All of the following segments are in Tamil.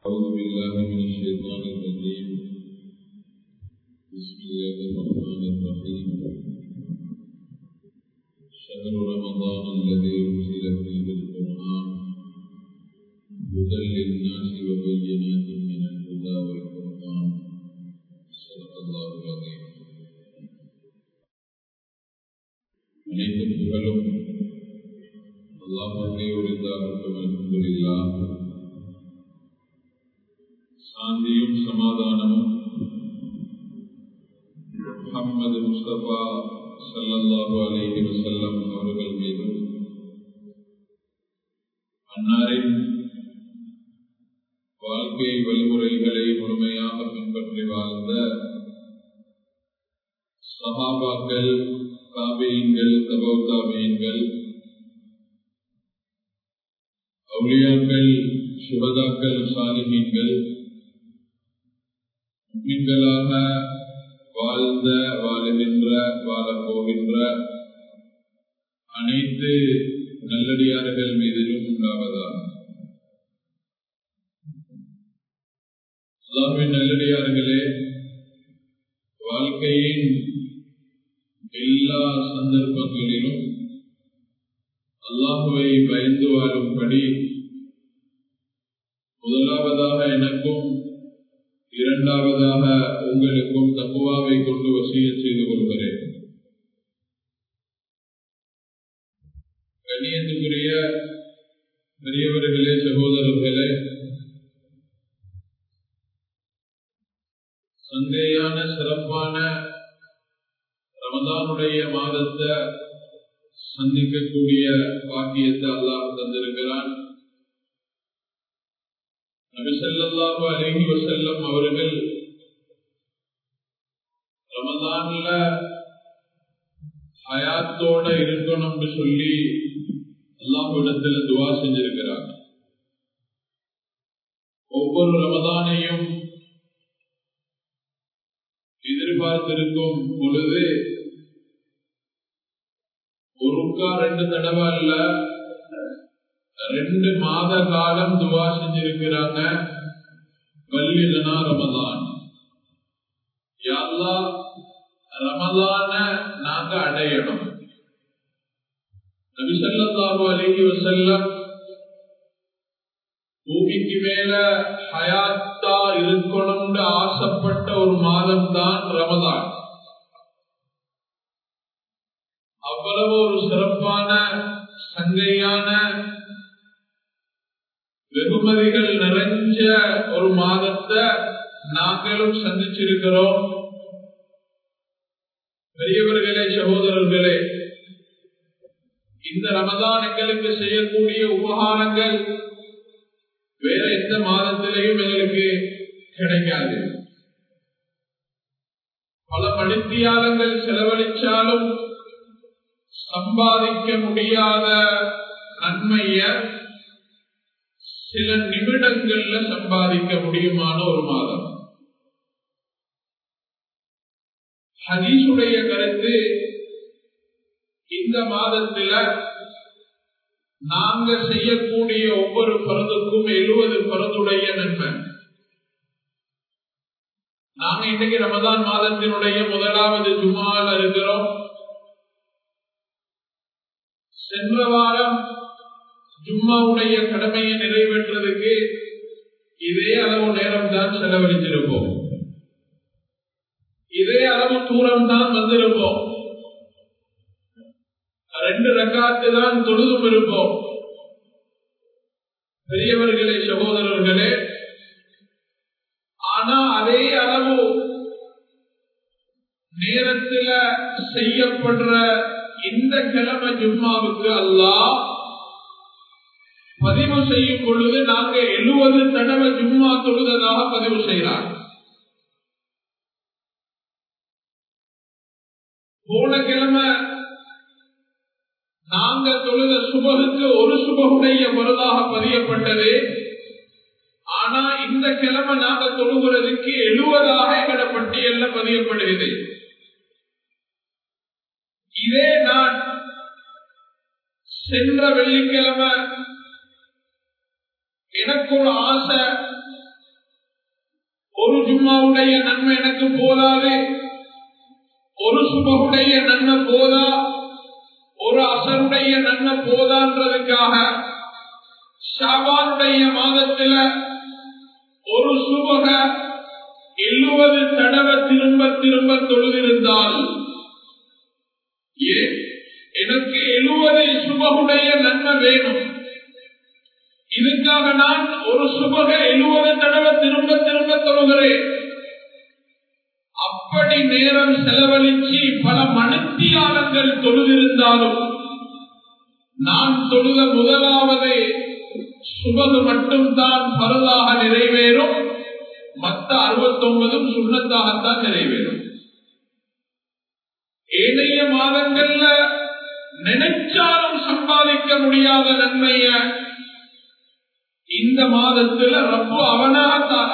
أعوذ بالله من الشيطان الرجيم بسم الله الرحمن الرحيم شهر رمضان الذي أنزل فيه القرآن هدى للناس وبينات من الهدى والفرقان صدق الله العظيم அனைத்து புகழும் அல்லாஹுக்கே உரித்தாகட்டும் அல்ஹம்துலில்லாஹ் சாந்தியும் சமாதானமும் முகம்மது முஸ்தபா சல்லல்லாஹு அலைஹி வஸல்லம் அவர்கள் மீதும் அன்னாரின் வாழ்க்கை வழிமுறைகளை முழுமையாக பின்பற்றி வாழ்ந்த சஹாபாக்கள் தாபியங்கள் தபோதாபியங்கள் அவுளியாக்கள் சுபதாக்கள் சாலிமீன்கள் முக்மின்களாக வாழ்ந்த வாழுகின்ற வாழப்போகின்ற அனைத்து நல்லடியார்கள் மீதிலும் உண்டாவதாக அல்லாஹின் நல்லடியார்களே வாழ்க்கையின் எல்லா சந்தர்ப்பங்களிலும் அல்லாஹுவை பயந்து வாழும்படி முதலாவதாக எனக்கும் இரண்டாவதாக உங்களுக்கும் தப்புவாவை கொண்டு வசிய செய்து கொள்கிறேன் கண்ணியத்துக்குரிய பெரியவர்களே சகோதரர்களே சந்தையான சிறப்பான ரமதானுடைய மாதத்தை சந்திக்கக்கூடிய பாக்கியத்தை அல்லாஹ் தந்திருக்கிறான் நபிசல்லாஹு அலஹி வசல்லம் அவர்கள் ரமதான்ல ஹயாத்தோட இருக்கணும்னு சொல்லி அல்லாஹிடத்துல துவா செஞ்சிருக்கிறாங்க ஒவ்வொரு ரமதானையும் எதிர்பார்த்திருக்கும் பொழுது ஒருக்கா ரெண்டு தடவை அல்ல ரெண்டு மாத காலம் துவா செஞ்சிருக்கிறாங்க பல்லிதனா ரமதான் யாழ்லா ரமதான நாங்க அடையணும் நபிசல்லாஹு அலஹி வசல்லம் பூமிக்கு மேல ஹயாத்தா இருக்கணும்னு ஆசைப்பட்ட ஒரு மாதம் தான் ரமதான் அவ்வளவு ஒரு சிறப்பான சங்கையான வெகுமதிகள் நிறைஞ்ச ஒரு மாதத்தை நாங்களும் சந்திச்சிருக்கிறோம் பெரியவர்களே சகோதரர்களே இந்த ரமதான் எங்களுக்கு செய்யக்கூடிய உபகாரங்கள் வேற எந்த மாதத்திலையும் எங்களுக்கு கிடைக்காது பல மணித்தியாலங்கள் செலவழிச்சாலும் சம்பாதிக்க முடியாத நன்மைய சில நிமிடங்கள்ல சம்பாதிக்க முடியுமான ஒரு மாதம் ஹதீஷுடைய கருத்து இந்த மாதத்துல நாங்க செய்யக்கூடிய ஒவ்வொரு பருதுக்கும் எழுபது பருதுடைய நன்மை நாங்க இன்னைக்கு ரமதான் மாதத்தினுடைய முதலாவது ஜுமால் இருக்கிறோம் சென்ற வாரம் ஜும்மாவுடைய கடமையை நிறைவேற்றதுக்கு இதே அளவு நேரம் தான் செலவழிச்சிருப்போம் இதே அளவு தூரம் தான் வந்திருப்போம் ரெண்டு ரக்காத்து தான் தொழுதும் இருப்போம் பெரியவர்களே சகோதரர்களே ஆனா அதே அளவு நேரத்தில் செய்யப்படுற இந்த கிழமை ஜும்மாவுக்கு அல்லாஹ் பதிவு செய்யும் பொழுது நாங்க எழுபது தடவை ஜும்மா தொழுததாக பதிவு செய்கிறார் போன கிழமை நாங்க தொழுத சுபகுக்கு ஒரு சுபகுடைய மருதாக பதியப்பட்டது ஆனா இந்த கிழமை நாங்க தொழுகிறதுக்கு எழுபதாக எங்கட பட்டியல்ல பதியப்படுகிறது இதே நான் சென்ற வெள்ளிக்கிழமை எனக்கு ஒரு ஆசை ஜும்மாவுடைய நன்மை எனக்கு போதாது ஒரு சுபகுடைய நன்மை போதா ஒரு அசருடைய நன்மை போதான்றதுக்காக ஷாபானுடைய மாதத்துல ஒரு சுபக எழுபது தடவை திரும்ப திரும்ப தொழுதிருந்தால் ஏன் எனக்கு எழுபது சுபகுடைய நன்மை வேணும் இதுக்காக நான் ஒரு சுபக எழுபது தடவை திரும்ப திரும்ப தொழுகிறேன் அப்படி நேரம் செலவழிச்சு பல மனுத்தியாளங்கள் தொழுதிருந்தாலும் நான் தொழுத முதலாவது சுபது மட்டும்தான் பருதாக நிறைவேறும் மற்ற அறுபத்தொன்பதும் சுண்ணத்தாகத்தான் நிறைவேறும் ஏனைய மாதங்கள்ல நினைச்சாலும் சம்பாதிக்க முடியாத நன்மைய இந்த மாதத்துல ரப்பு அவனாகத்தான்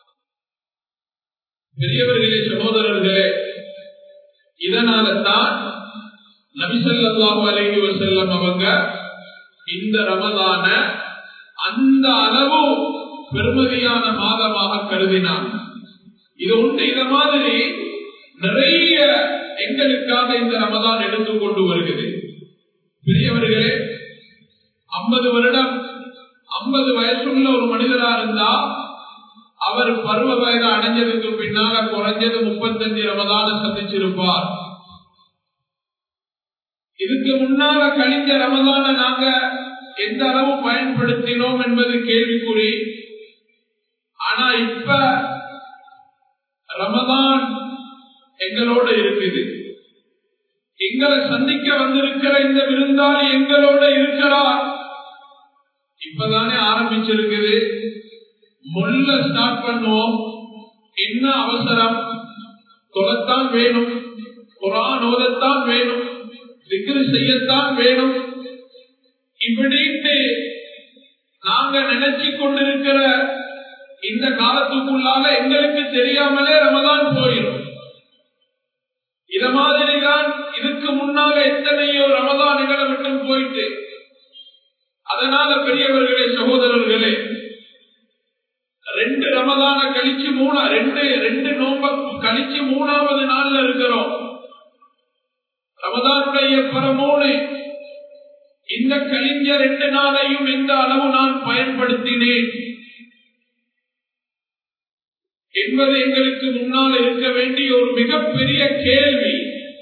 பெரியவர்களே சகோதரர்களே இதனால தான் நபிசல்லாஹு அலைஹி வசல்லம் அவங்க இந்த ரமதான அந்த அளவு பெருமதியான மாதமாக கருதினான் இது உண்டு இத மாதிரி நிறைய எங்களுக்காக இந்த ரமதான் எடுத்துக் கொண்டு வருகிறது பெரியவர்களே ஐம்பது வருடம் ஐம்பது வயசுள்ள ஒரு மனிதரா இருந்தா அவர் பருவ வயது அடைஞ்சதுக்கு பின்னால குறைஞ்சது முப்பத்தஞ்சு ரமதான சந்திச்சிருப்பார் இதுக்கு முன்னால கழிஞ்ச ரமதான நாங்க எந்த அளவு பயன்படுத்தினோம் என்பது கேள்விக்குறி ஆனா இப்ப ரமதான் எங்களோட இருக்குது எங்களை சந்திக்க வந்திருக்கிற இந்த விருந்தாளி எங்களோட இருக்கிறார் இப்பதானே ஆரம்பிச்சிருக்குது முள்ள ஸ்டார்ட் பண்ணுவோம் என்ன அவசரம் தொலைத்தான் வேணும் குரான் ஓதத்தான் வேணும் திக்ரு செய்யத்தான் வேணும் இப்படின்ட்டு நாங்க நினைச்சு கொண்டிருக்கிற இந்த காலத்துக்குள்ளால எங்களுக்கு தெரியாமலே ரமதான் போயிடும் இத மாதிரிதான் இதுக்கு முன்னால எத்தனையோ ரமதான்களை விட்டு போயிட்டு அதனால பெரியவர்களே சகோதரர்களே ரெண்டு ரமதான கழிச்சு மூணா ரெண்டு ரெண்டு நோம்ப கழிச்சு மூணாவது நாள்ல இருக்கிறோம் ரமதானுடைய பரமூணு இந்த கழிஞ்ச ரெண்டு நாளையும் எந்த அளவு நான் பயன்படுத்தினேன் என்பது எங்களுக்கு முன்னால் இருக்க வேண்டிய ஒரு மிகப்பெரிய கேள்வி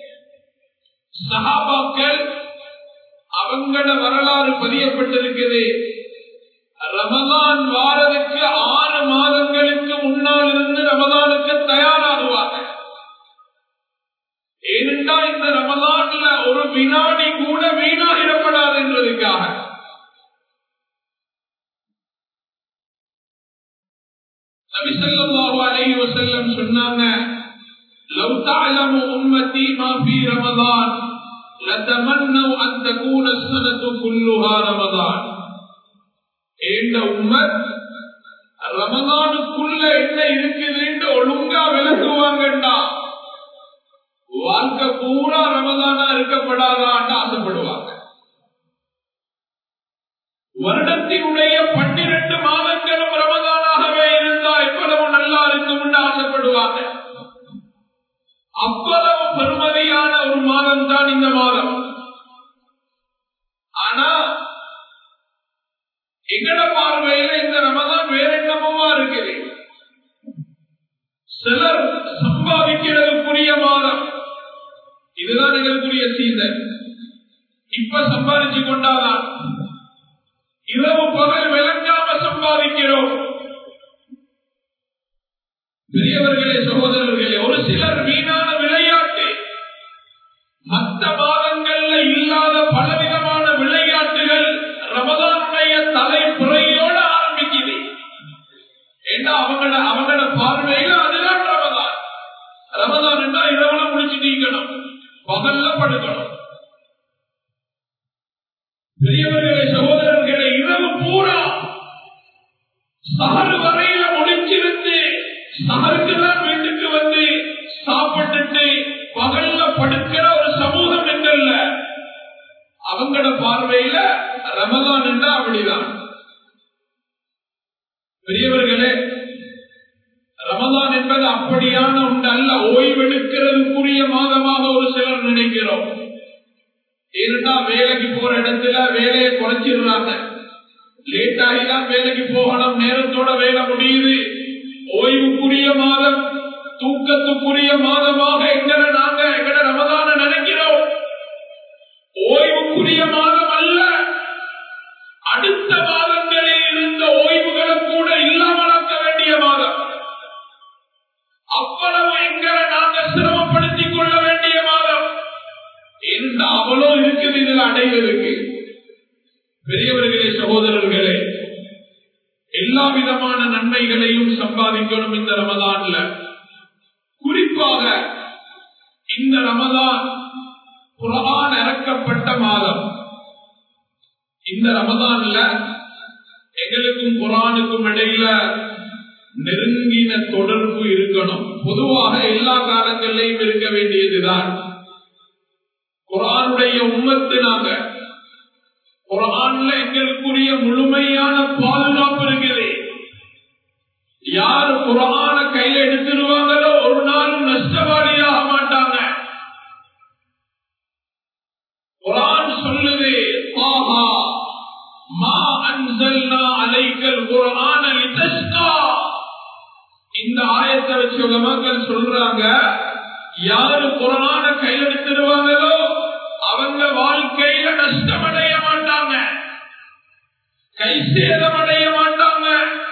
சகாபாக்கள் அவங்கள வரலாறு பதியப்பட்டிருக்குது ரமதான் வாரதுக்கு ஆறு மாதங்களுக்கு முன்னால் இருந்து ரமதானுக்கு தயாராகுவாங்க ஏனென்றால் இந்த ரமதான்ல ஒரு வினாடி கூட வீணாகிடப்படாது என்றதுக்காக நபிசல்லாஹு அலைஹி வஸல்லம் சொன்னாங்க لو تعلم امتي ما في رمضان لتمنوا ان تكون السنه كلها رمضان ஏண்ட உம்மத் ரமதானுக்குள்ள என்ன இருக்குதுன்னு ஒழுங்கா விளக்குவாங்கண்டா வாழ்க்கை பூரா ரமதானா இருக்கப்படாதான்னு ஆசைப்படுவாங்க வருடத்தினுடைய பன்னிரண்டு மாதங்களும் ரமதானாகவே இருந்தா எவ்வளவு நல்லா இருக்கும் ஆசைப்படுவாங்க அவ்வளவு பெருமதியான ஒரு மாதம் தான் இந்த மாதம் ஆனா எங்கட பார்வையில இந்த ரமதான் வேற என்னமோவா இருக்குது சிலர் சம்பாதிக்கிறதுக்குரிய மாதம் இதுதான் எங்களுக்குரிய சீசன் இப்ப சம்பாதிச்சு கொண்டாதான் இரவு பகல் விளங்காம சம்பாதிக்கிறோம் பெரியவர்களே சகோதரர்களே ஒரு சிலர் வீணான விளையாட்டு மற்ற மாதங்கள்ல இல்லாத பலவிதமான விளையாட்டுகள் ரமதானுடைய தலைப்புறையோட ஆரம்பிக்குது ஏன்னா அவங்கள அவங்கள பார்வையில அதுதான் ரமதான் ரமதான் என்றா இரவுல முடிச்சு நீக்கணும் பகல்ல படுக்கணும் பெரியவர்களே சகோதரர்களே இரவு பூரா சகரு வரையில முடிச்சிருந்து சகருக்குதான் வீட்டுக்கு வந்து சாப்பிட்டுட்டு பகல்ல படுக்கிற ஒரு சமூகம் எங்கல்ல அவங்களோட பார்வையில ரமதான் என்றா அப்படிதான் பெரியவர்களே ரமதான் என்பது அப்படியான ஒன்று அல்ல ஓய்வெடுக்கிறதுக்குரிய மாதமாக ஒரு சிலர் நினைக்கிறோம் ஏன்னா வேலைக்கு போற இடத்துல வேலையை குறைச்சிடுறாங்க லேட் ஆகிதான் வேலைக்கு போகணும் நேரத்தோட வேலை முடியுது ஓய்வுக்குரிய மாதம் தூக்கத்துக்குரிய மாதமாக எங்களை நாங்க எங்கட ரமதான நினைக்கிறோம் ஓய்வுக்குரிய மாதம் அல்ல அடுத்த மாதங்களில் இருந்த ஓய்வுகளை கூட இல்லாமலாக்க வேண்டிய மாதம் அவ்வளவு எங்களை நாங்க சிரமப்படுத்திக் கொள்ள வேண்டிய மாதம் இந்த அவ்வளோ இருக்குது இதில் அடைவதற்கு பெரியவர்களே சகோதரர்களே எல்லா விதமான நன்மைகளையும் சம்பாதிக்கணும் இந்த ரமதான்ல குறிப்பாக இந்த ரமதான் குரான் இறக்கப்பட்ட மாதம் இந்த ரமதான்ல எங்களுக்கும் குரானுக்கும் இடையில நெருங்கின தொடர்பு இருக்கணும் பொதுவாக எல்லா காலங்களிலையும் இருக்க வேண்டியதுதான் குரானுடைய உம்மத்து நாங்க குரான்ல எங்களுக்குரிய முழுமையான பாதுகாப்பு இருக்குது யாரு குரான கையில எடுத்துருவாங்களோ ஒரு நாளும் நஷ்டவாளியாக மாட்டாங்க குரான் சொல்லுது ஆஹா மா அன்சல்னா அலைக்கல் குரான லிதஸ்கா இந்த ஆயத்தை வச்சு மக்கள் சொல்றாங்க யாரு குரான கையில் எடுத்துருவாங்களோ அவங்க வாழ்க்கையில நஷ்டமடைய மாட்டாங்க கை சேதமடைய மாட்டாங்க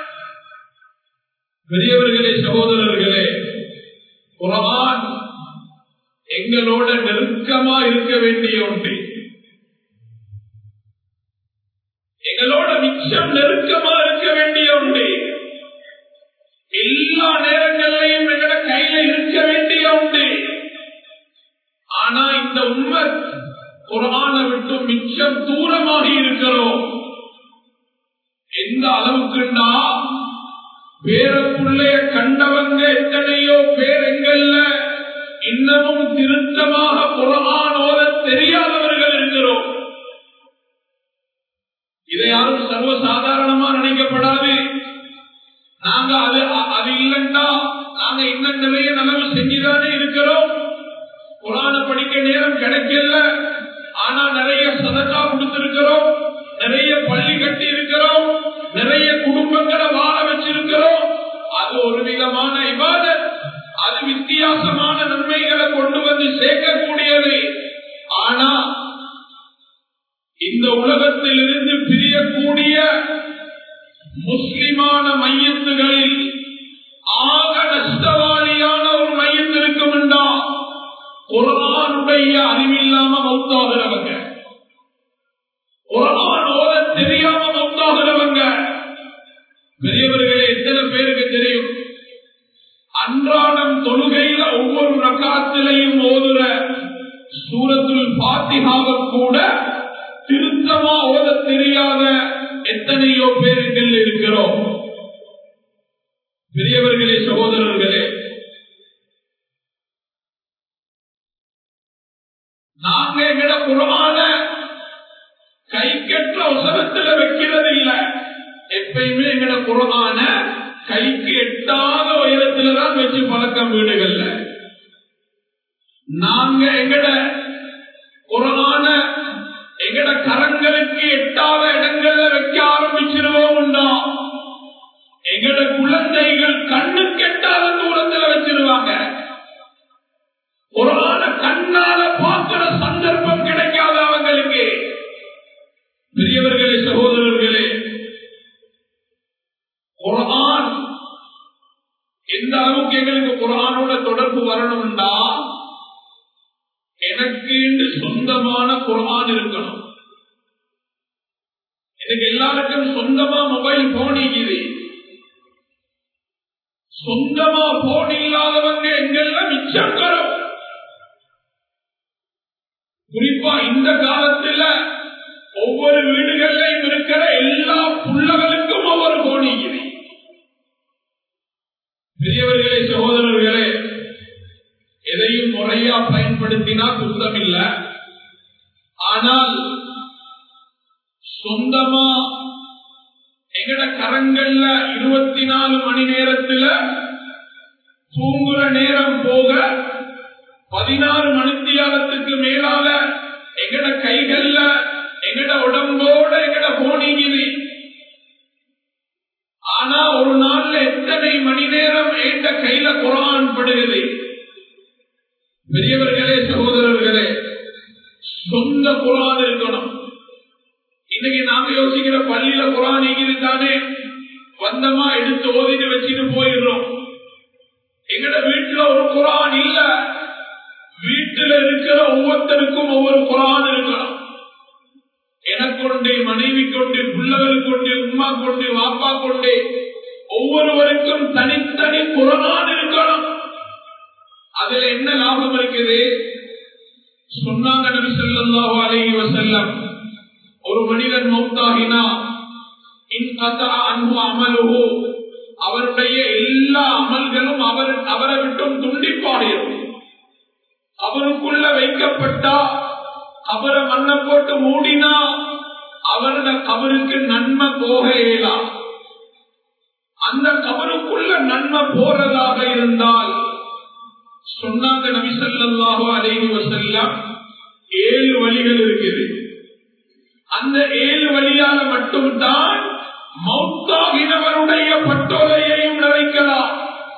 பெரியவர்களே சகோதரர்களே குரான் எங்களோட நெருக்கமா இருக்க வேண்டிய ஒன்று எங்களோட மிச்சம் நெருக்கமா இருக்க வேண்டிய ஒன்று எல்லா நேரங்களிலையும் எங்களோட கையில இருக்க வேண்டிய ஒன்று ஆனா இந்த உண்மை குரான விட்டு மிச்சம் தூரமாகி இருக்கிறோம் எந்த அளவுக்குன்னா பேரப்புள்ளைய கண்டவங்க எத்தனையோ பேர் எங்கள்ல இன்னமும் திருத்தமாக குரான் ஓத தெரியாதவர்கள் இருக்கிறோம் இதை யாரும் சர்வசாதாரணமா நினைக்கப்படாது நாங்க அது அது இல்லைன்னா நாங்க இன்னும் நிறைய நலவு செஞ்சுதானே இருக்கிறோம் குரான படிக்க நேரம் கிடைக்கல ஆனா நிறைய சதக்கா கொடுத்திருக்கிறோம் நிறைய பள்ளி கட்டி இருக்கிறோம் நிறைய குடும்பங்களை வாழ வச்சிருக்கிறோம் அது ஒரு விதமான இவாதத் அது வித்தியாசமான நன்மைகளை கொண்டு வந்து சேர்க்கக்கூடியது ஆனா இந்த உலகத்தில் இருந்து பிரியக்கூடிய முஸ்லிமான மையத்துகளில் ஆக நஷ்டவாளியான ஒரு மையம் இருக்கும் என்றா குரானுடைய அறிவில்லாம மௌத்தாகிறவங்க குரான் ஓத தெரியாம மௌத்தாகிறவங்க பெரியவர்களே எத்தனை பேருக்கு தெரியும் அன்றாடம் தொழுகையில ஒவ்வொரு ரக்காத்திலையும் ஓதுற சூரத்துல் பாத்திகாவ கூட திருத்தமா ஓத தெரியாத எத்தனையோ பேருங்கள் இருக்கிறோம் பெரியவர்களே சகோதரர்களே நாங்க எங்கட குரமான கை கெட்ட அவசரத்துல வைக்கிறது இல்ல எப்பயுமே எங்கட குரமான கைக்கு எட்டாத உயரத்துலதான் வச்சு பழக்கம் வீடுகள்ல நாங்க எங்கட குரமான எங்கட கரங்களுக்கு எட்டாத இடங்கள்ல வைக்க ஆரம்பிச்சிருவோம்டா எங்கட குழந்தைகள் கண்ணுக்கு எட்டாத தூரத்துல வச்சிருவாங்க குரான கண்ணால பார்க்கிற சந்தர்ப்பம் கிடைக்காத அவங்களுக்கு பெரியவர்களே சகோதரர்களே குரான் எந்த அளவுக்கு எங்களுக்கு குரானோட தொடர்பு வரணும்னா எனக்கு சொந்தமான குரான் இருக்கணும் எனக்கு எல்லாருக்கும் சொந்தமா மொபைல் போன் இருக்குது சொந்தமா போன் இல்லாதவங்க எங்கெல்லாம் மிச்சம் தரும் குறிப்பா இந்த காலத்துல ஒவ்வொரு வீடுகளிலையும் இருக்கிற எல்லா புள்ளகளுக்கும் ஒவ்வொரு கோணிக்குது பெரியவர்களே சகோதரர்களே எதையும் முறையா பயன்படுத்தினா குத்தம் இல்லை ஆனால் சொந்தமா எங்கட கரங்கள்ல இருபத்தி நாலு மணி நேரத்துல தூங்குற நேரம் போக பதினாறு மணித்தியாலத்துக்கு மேலால எங்கட கைகள்ல எங்கட உடம்போட எங்கட போனீங்குது ஆனா ஒரு நாள்ல எத்தனை மணி நேரம் எந்த கையில குரான் படுகிறது பெரியவர்களே சகோதரர்களே சொந்த குரான் இருக்கணும் இன்னைக்கு நாம யோசிக்கிற பள்ளியில குரான் இருக்குது தானே வந்தமா எடுத்து ஓதிட்டு வச்சுட்டு போயிடுறோம் எங்கட வீட்டுல ஒரு குரான் இல்ல வீட்டுல இருக்கிற ஒவ்வொருத்தருக்கும் ஒவ்வொரு குரான் இருக்கணும் எனக்கு கொண்டு மனைவி கொண்டு பிள்ளைகள் கொண்டு உமா கொண்டு வாப்பா கொண்டு ஒவ்வொருவருக்கும் தனித்தனி குரான் இருக்கணும் அதுல என்ன லாபம் இருக்குது சொன்னாங்க நபி ஸல்லல்லாஹு அலைஹி வஸல்லம் ஒரு மனிதன் மௌத்தாகினா இன் கதா அன்பு அமலுஹு அவருடைய எல்லா அமல்களும் அவர் அவரை விட்டும் துண்டிப்பாடியும் அவருக்குள்ள வைக்கப்பட்டா அவரை மண்ணை போட்டு மூடினா அவரது கபருக்கு நன்மை போக இயலாம் அந்த கபருக்குள்ள நன்மை போறதாக இருந்தால் சொன்னாங்க நபி ஸல்லல்லாஹு அலைஹி வஸல்லம் ஏழு வழிகள் இருக்குது அந்த ஏழு வழியால மட்டும்தான் மௌத்தாகினவருடைய பட்டோலையையும் நிறைக்கலாம்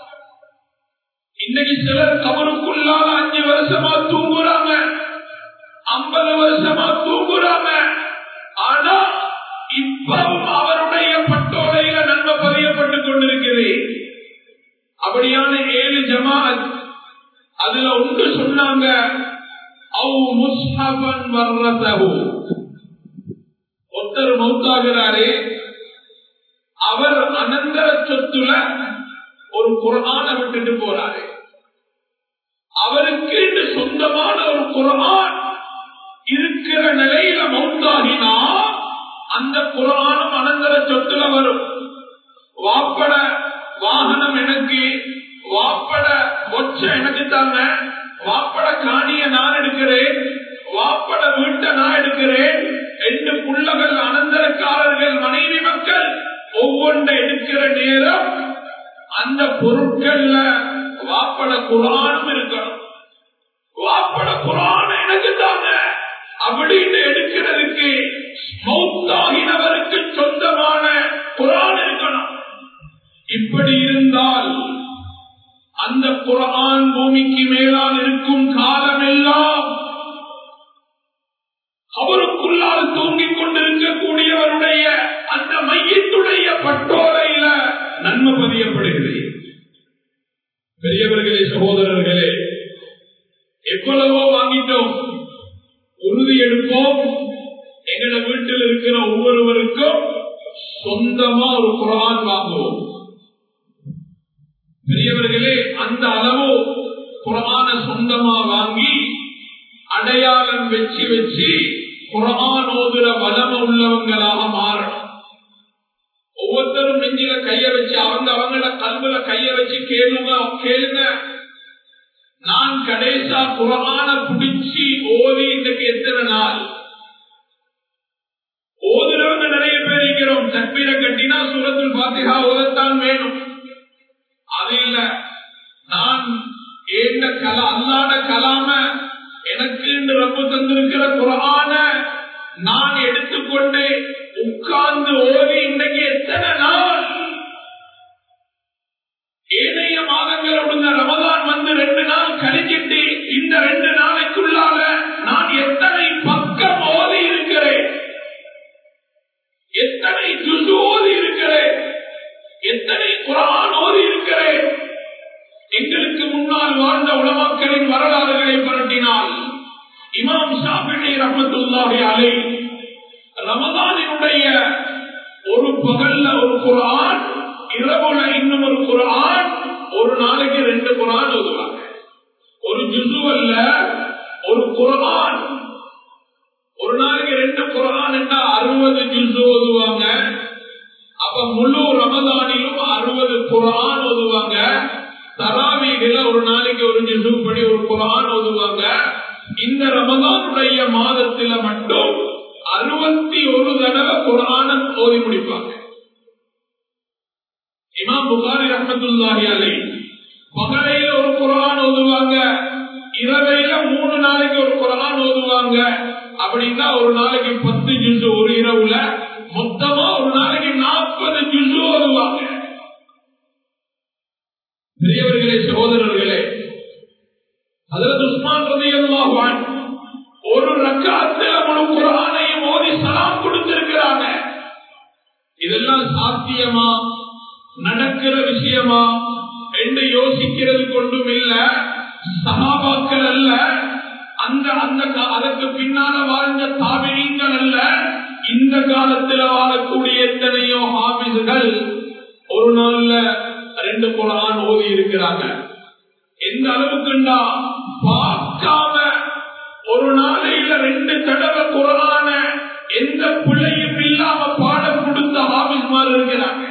இன்னைக்கு சிலர் கபருக்குள்ளால அஞ்சு வருஷமா தூங்குறாங்க ஐம்பது வருஷமா தூங்குறாங்க ஆனா இப்பவும் அவருடைய பட்டோலையில நன்மை பதியப்பட்டுக் கொண்டிருக்கிறது அப்படியான ஏழு ஜமாத் அதுல ஒன்று சொன்னாங்க அவு முஸ்ஹபன் வர்றதஹு ஒருத்தர் மௌத்தாகிறாரே அவர் அனந்தர சொத்துல ஒரு குரான விட்டுட்டு போறாரு அவருக்கு என்று சொந்தமான ஒரு குரான் இருக்கிற நிலையில மௌத்தாகினா அந்த குரானும் அனந்தர சொத்துல வரும் வாப்பட வாகனம் எனக்கு வாப்பட ஒச்ச எனக்கு தாங்க வாப்பட காணிய நான் எடுக்கிறேன் வாப்பட வீட்டை நான் எடுக்கிறேன் ரெண்டு புள்ளகள் அனந்தரக்காரர்கள் மனைவி மக்கள் ஒவ்வொன்றை எடுக்கிற நேரம் அந்த பொருட்கள்ல வாப்பட குரானும் இருக்கணும் வாப்பட குரான் எனக்கு தாங்க அப்படின்னு எடுக்கிறதுக்கு மௌத்தாகினவருக்கு சொந்தமான குரான் இருக்கணும் இப்படி இருந்தால் அந்த குரான் பூமிக்கு மேலால் இருக்கும் காலமெல்லாம் அவருக்குள்ளால் தூங்கிக் கொண்டிருக்கக்கூடியவருடைய அந்த மையத்துடைய பட்டோலையில நன்மை பதியப்படுகிறது பெரியவர்களே சகோதரர்களே எவ்வளவோ வாங்கிட்டோம் உறுதி எடுப்போம் எங்கள வீட்டில் இருக்கிற ஒவ்வொருவருக்கும் சொந்தமா ஒரு குரான் வாங்குவோம் பெரியவர்களே அந்த அளவு குரான சொந்தமா வாங்கி அடையாளம் வச்சு வச்சு குரான் ஓதுற வளம உள்ளவங்களாக மாறணும் ஒவ்வொருத்தரும் நெஞ்சில கைய வச்சு அவங்க அவங்கள கல்வில கைய வச்சு கேளுங்க கேளுங்க நான் கடைசா குரான பிடிச்சி ஓதி இன்றைக்கு எத்தனை நாள் ஓதுறவங்க நிறைய பேர் இருக்கிறோம் தக்பீரை கட்டினா சூரத்தில் பாத்திகா ஓதத்தான் வேணும் அது இல்ல நான் ஏந்த கலா அல்லாட கலாம எனக்கு ரப்பு தந்திருக்கிற குரான நான் எடுத்துக்கொண்டு உட்கார்ந்து ஓதி இன்றைக்கு எத்தனை நாள் ஏனைய மாதங்களோட ரமதான் வந்து ரெண்டு நாள் கழிச்சிட்டு இந்த ரெண்டு நாளைக்குள்ளால நான் எத்தனை பக்கம் ஓதி இருக்கிறேன் எத்தனை ஜுசு ஓதி இருக்கிறேன் எத்தனை குரான் ஓதி இருக்கிறேன் எங்களுக்கு முன்னால் வாழ்ந்த உலமாக்களின் வரலாறுகளை புரட்டினால் இமாம் ஷாபினி ரஹமத்துல்லாஹி அலை ரமதானினுடைய ஒரு பகல்ல ஒரு குரான் இரவுல இன்னும் ஒரு குரான் ஒரு நாளைக்கு ரெண்டு குரான் ஓதுவாங்க ஒரு ஜுசுவல்ல ஒரு குரான் ஒரு நாளைக்கு ரெண்டு குரான் என்றா அறுபது ஜுசு ஓதுவாங்க அப்ப முழு ரமதானிலும் அறுபது குரான் ஓதுவாங்க தராவிகள ஒரு நாளைக்கு ஒரு ஜிசு படி ஒரு குரான் ஓதுவாங்க இந்த ரமதானுடைய மாதத்துல மட்டும் அறுபத்தி ஒரு தடவை குரான ஓதி முடிப்பாங்க இமாம் புகாரி ரஹமத்துல்லாஹி அலை பகலையில ஒரு குரான் ஓதுவாங்க இரவையில மூணு நாளைக்கு ஒரு குரான் ஓதுவாங்க அப்படின்னா ஒரு நாளைக்கு பத்து ஜுசு ஒரு இரவுல மொத்தமா ஒரு நாளைக்கு நாற்பது ஜுசு ஓதுவாங்க பெரியவர்களே சகோதரர்களே அதில் உஸ்மான் ரதியல்லாஹு ஒரு ரக்காத்துல முழு குரானையும் ஓதி சலாம் கொடுத்திருக்கிறாங்க இதெல்லாம் சாத்தியமா நடக்கிற விஷயமா என்று யோசிக்கிறது கொண்டும் இல்ல சகாபாக்கள் அல்ல அந்த அந்த அதற்கு பின்னால வாழ்ந்த தாபினீங்கள் அல்ல இந்த காலத்தில் வாழக்கூடிய எத்தனையோ ஹாபிஸ்கள் ஒரு நாள்ல ரெண்டு குரான் ஓதி இருக்கிறாங்க எந்த அளவுக்குண்டா பார்க்காம ஒரு நாளையில ரெண்டு தடவை குரான எந்த பிள்ளையும் இல்லாம பாடம் கொடுத்த ஹாபிஸ்மார் இருக்கிறாங்க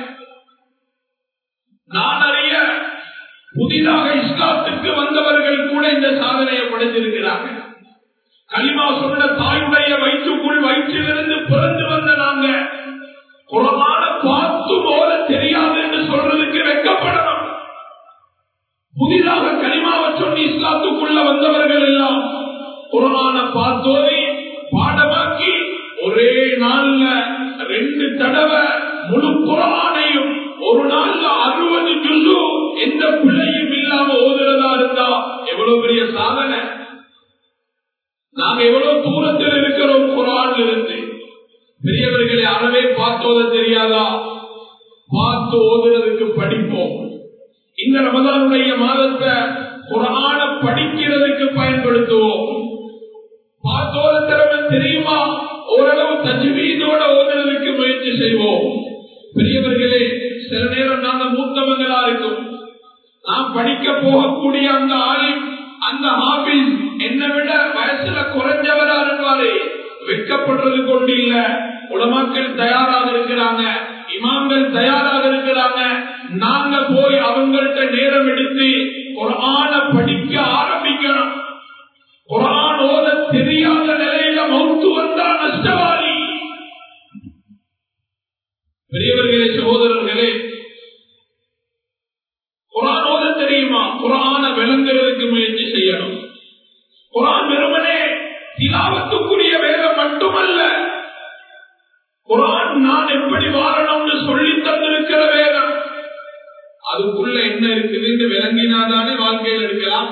நான் அறிய புதிதாக இஸ்லாத்துக்கு வந்தவர்கள் கூட இந்த சாதனையை படைத்திருக்கிறாங்க கலிமா சொன்ன தாயுடைய வயிற்றுக்குள் வயிற்றிலிருந்து பிறந்து வந்த நாங்க குரமான பார்த்து போல தெரியாது என்று சொல்றதுக்கு வெக்கப்படணும் புதிதாக கலிமாவை சொல்லி இஸ்லாத்துக்குள்ள வந்தவர்கள் எல்லாம் குரமான பார்த்தோதை பாடமாக்கி ஒரே நாள்ல ரெண்டு தடவை முழு குரானையும் ஒரு நாள்ல அறுபது ஜுசு எந்த பிள்ளையும் இல்லாம ஓதுறதா இருந்தா எவ்வளவு பெரிய சாதனை நாங்க எவ்வளவு தூரத்தில் இருக்கிறோம் குரான்ல இருந்து பெரியவர்களை அறவே பார்த்தோத தெரியாதா பார்த்து ஓதுறதுக்கு படிப்போம் இந்த ரமதானுடைய மாதத்தை குரான படிக்கிறதுக்கு பயன்படுத்துவோம் பார்த்தோத திறமை தெரியுமா ஓரளவு தஜ்வீதோட ஓதுறதுக்கு முயற்சி செய்வோம் பெரியவர்களே சில நேரம் நாங்க மூத்தவங்களா இருக்கும் நாம் படிக்க போகக்கூடிய அந்த ஆலிம் அந்த ஹாபிஸ் என்னை விட வயசுல குறைஞ்சவரா இருப்பாரு வெக்கப்படுறது கொண்டு இல்ல உலமாக்கள் தயாராக இருக்கிறாங்க இமாம்கள் தயாராக இருக்கிறாங்க நாங்க போய் அவங்கள்ட்ட நேரம் எடுத்து ஒரு ஆண படிக்க ஆரம்பிக்கணும் குரான் ஓத தெரியாத நிலையில மௌத்து வந்தா நஷ்டவாளி பெரியவர்களே சகோதரர்களே குரான் ஓத தெரியுமா குரான விளங்குறதுக்கு முயற்சி செய்யணும் குரான் வெறுமனே திலாவத்துக்குரிய வேலை மட்டுமல்ல குரான் நான் எப்படி வாழணும்னு சொல்லி தந்திருக்கிற வேதம் அதுக்குள்ள என்ன இருக்குதுன்னு விளங்கினாதானே வாழ்க்கையில் இருக்கலாம்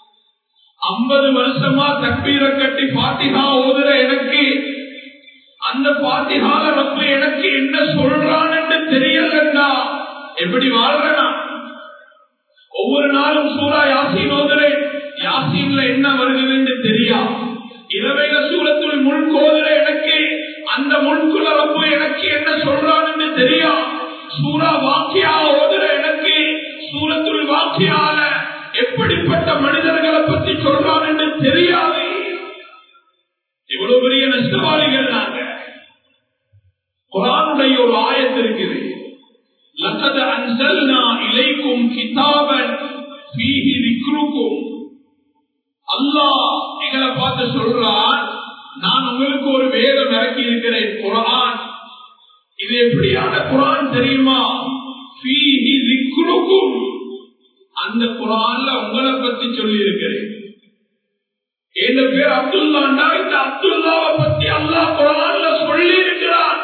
ஐம்பது வருஷமா தக்பீர கட்டி பாத்திகா ஓதுற எனக்கு அந்த பாத்திகால ரப்ப எனக்கு என்ன சொல்றான் என்று தெரியலன்னா எப்படி வாழ்றனா ஒவ்வொரு நாளும் சூறா யாசின் ஓதுறேன் யாசீன்ல என்ன வருகிறது என்று தெரியா இரவையில சூரத்துள் முழுக்கோதுற எனக்கு அந்த முழுக்குள்ள ரப்ப எனக்கு என்ன சொல்றான் என்று தெரியா சூறா வாக்கியா ஓதுற எனக்கு சூரத்துள் வாக்கியால எப்படிப்பட்ட மனிதர்களை பத்தி சொல்றான் என்று தெரியாது இவ்வளவு பெரிய நஷ்டவாளிகள் நாங்க குரானுடைய ஒரு ஆயத்து இருக்குது லக்கத அன்சல்னா இலைக்கும் கிதாபன் ஃபீஹி விக்ருக்கும் அல்லாஹ் எங்களை பார்த்து சொல்றான் நான் உங்களுக்கு ஒரு வேதம் இறக்கி இருக்கிறேன் குரான் இது எப்படியான குரான் தெரியுமா ஃபீஹி விக்ருக்கும் அந்த குரான்ல உங்களை பத்தி சொல்லி இருக்கிறேன் என் பேர் அப்துல்லாண்டா இந்த அப்துல்லாவை பத்தி அல்லாஹ் குரான்ல சொல்லி இருக்கிறான்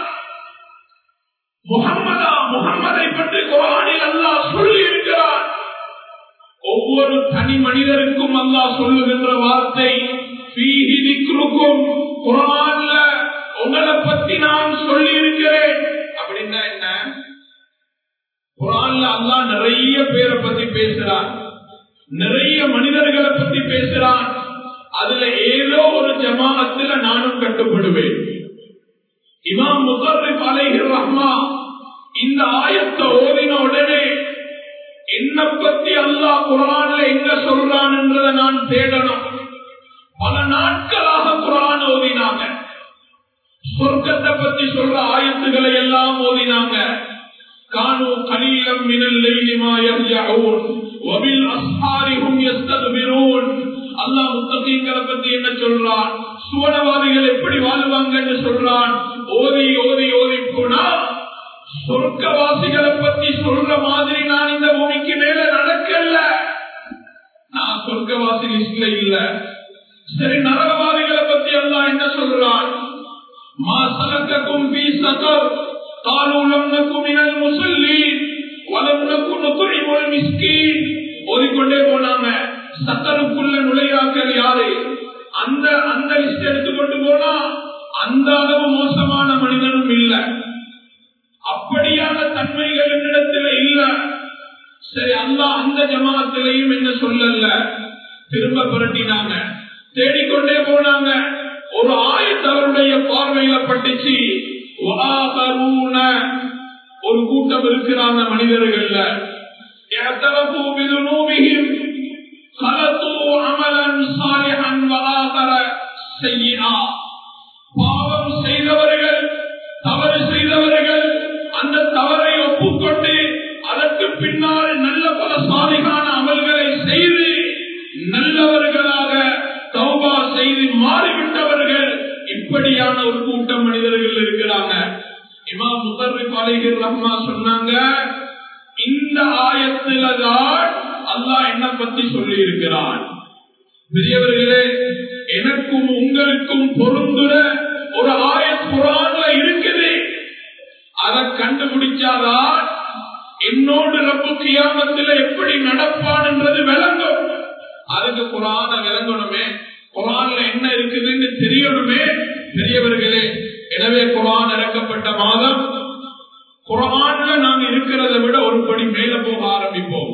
முகம்மதா முகம்மதை பற்றி குரானில் அல்லாஹ் சொல்லி இருக்கிறான் ஒவ்வொரு தனி மனிதருக்கும் அல்லாஹ் சொல்லுகின்ற வார்த்தை ஃபீஹிதிக்ருக்கும் குரான்ல உங்களை பத்தி நான் சொல்லி இருக்கிறேன் அப்படின்னா என்ன குரான்ல அல்லா நிறைய பேரை பத்தி பேசுறான் நிறைய மனிதர்களை பத்தி பேசுறான் அதுல ஏதோ ஒரு ஜமாத்துல நானும் கட்டுப்படுவேன் இமாம் முகர்ரிப் அலைஹிர் ரஹ்மா இந்த ஆயத்தை ஓதின உடனே என்ன பத்தி அல்லாஹ் குரான்ல எங்க சொல்றான் என்றதை நான் தேடணும் பல நாட்களாக குரான் ஓதினாங்க சொர்க்கத்தை பத்தி சொல்ற ஆயத்துக்களை எல்லாம் ஓதினாங்க كانوا قليلا من الليل ما يرجعون وبالاسحار هم يستغفرون அல்லாஹ் முத்தகீங்களை பத்தி என்ன சொல்றான் சுவனவாதிகள் எப்படி வாழ்வாங்கன்னு சொல்றான் ஓதி ஓதி ஓதி போனா சொர்க்கவாசிகளை பத்தி சொல்ற மாதிரி நான் இந்த பூமிக்கு மேல நடக்கல சொர்க்கவாசி லிஸ்ட்ல இல்ல சரி நரகவாதிகளை பத்தி எல்லாம் என்ன சொல்றான் மா சலக்கக்கும் பி சகர் قالوا لم نكن من المصلين ولم نكن نطعم المسكين ஓதிக்கொண்டே போனாங்க சக்கருக்குள்ள நுழையாக்கள் யாரு அந்த அந்த லிஸ்ட் எடுத்துக்கொண்டு போனா அந்த அளவு மோசமான மனிதனும் இல்லை அப்படியான தன்மைகள் என்னிடத்துல இல்ல சரி அல்லா அந்த ஜமாத்திலையும் என்ன சொல்லல திரும்ப புரட்டினாங்க தேடிக்கொண்டே போனாங்க ஒரு ஆயத்து அவருடைய பார்வையில பட்டுச்சு وآخرون ஒரு கூட்டம் இருக்கிறாங்க மனிதர்கள்ல اعترفوا بذنوبهم خلطوا عملا صالحا وآخر سيئا பாவம் செய்தவர்கள் தவறு செய்தவர்கள் அந்த தவறை ஒப்புக்கொண்டு அதற்கு பின்னால் நல்ல பல சாலிகான அமல்களை செய்து நல்லவர்களாக தௌபா செய்து மாறிவிட்டவர்கள் இப்படியான ஒரு கூட்டம் மனிதர்கள் இருக்கிறாங்க இமாம் முகர்ரிப் அலைஹிர் ரஹ்மா சொன்னாங்க இந்த ஆயத்துல தான் அல்லாஹ் என்ன பத்தி சொல்லி இருக்கிறான் பெரியவர்களே எனக்கும் உங்களுக்கும் பொருந்துற ஒரு ஆயத் குரான்ல இருக்குது அதை கண்டுபிடிச்சாதான் என்னோடு ரப்பு கியாமத்தில் எப்படி நடப்பான் என்றது விளங்கும் அதுக்கு குரான விளங்கணுமே குரான்ல என்ன இருக்குதுன்னு தெரியணுமே பெரியவர்களே எனவே குரான் இறக்கப்பட்ட மாதம் குரான்ல நாங்க இருக்கிறத விட ஒரு படி மேல போக ஆரம்பிப்போம்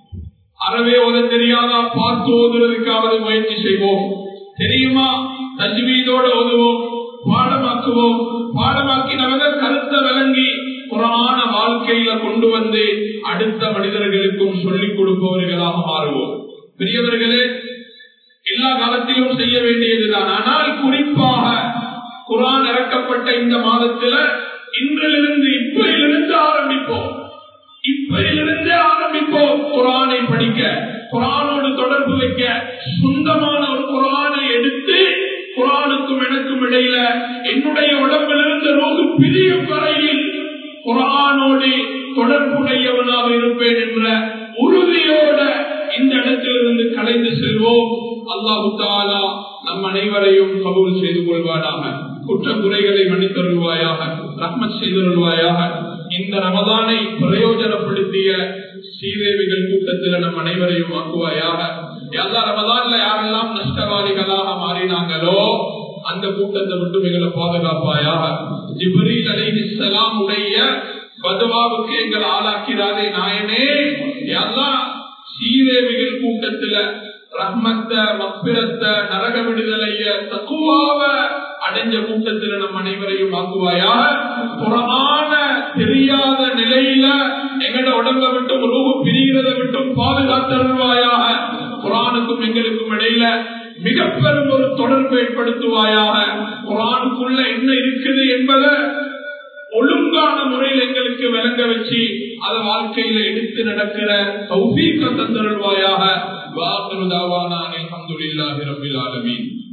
அறவே ஓத தெரியாதா பார்த்து ஓதுறதுக்காவது முயற்சி செய்வோம் தெரியுமா தஜ்வீதோட ஓதுவோம் பாடமாக்குவோம் பாடமாக்கினவங்க கருத்தை விளங்கி குரான வாழ்க்கையில கொண்டு வந்து அடுத்த மனிதர்களுக்கும் சொல்லிக் கொடுப்பவர்களாக மாறுவோம் பெரியவர்களே எல்லா காலத்திலும் செய்ய வேண்டியதுதான் ஆனால் குறிப்பாக குரான் இறக்கப்பட்ட இந்த மாதத்துல இன்றிலிருந்து இப்பையிலிருந்து ஆரம்பிப்போம் இப்பையிலிருந்து ஆரம்பிப்போம் குரானை படிக்க குரானோடு தொடர்பு வைக்க சொந்தமான ஒரு குரானை எடுத்து குரானுக்கும் எனக்கும் இடையில என்னுடைய உடம்பிலிருந்து ரோகு பிரியும் வரையில் குரானோடு தொடர்புடையவனாக இருப்பேன் என்ற உறுதியோட இந்த இடத்திலிருந்து கலைந்து செல்வோம் அல்லாஹு தாலா நம் அனைவரையும் கபூல் செய்து கொள்வானாக குற்ற குறைகளை மன்னித்தருள்வாயாக ரஹ்மத் செய்தருள்வாயாக இந்த ரமதானை பிரயோஜனப்படுத்திய ஸ்ரீதேவிகள் கூட்டத்தில் நம் அனைவரையும் ஆக்குவாயாக எல்லா ரமதான்ல யாரெல்லாம் நஷ்டவாதிகளாக மாறினாங்களோ அந்த கூட்டத்தை விட்டு எங்களை பாதுகாப்பாயாக ஜிப்ரீல் அலைஹிஸ்ஸலாம் உடைய பதுவாவுக்கு எங்களை ஆளாக்கிறாரே நாயனே எல்லாம் சீதேவிகள் கூட்டத்துல ரஹ்மத்த மப்பிரத்த நரக விடுதலைய தக்குவாவ அடைஞ்ச கூட்டத்தில் நம் அனைவரையும் ஆக்குவாயா புறமான தெரியாத நிலையில எங்கட உடம்ப விட்டும் ரூபு பிரிகிறத விட்டும் பாதுகாத்தருள்வாயாக குரானுக்கும் எங்களுக்கும் இடையில மிக பெரும் ஒரு தொடர்பு ஏற்படுத்துவாயாக குரானுக்குள்ள என்ன இருக்குது என்பதை ஒழுங்கான முறையில் எங்களுக்கு விளங்க வச்சு அதை வாழ்க்கையில எடுத்து நடக்கிற சௌபீக்க தந்தருள்வாயாக வாக்குதாவான அலமதுல்லாஹி ரபில் ஆலமீன்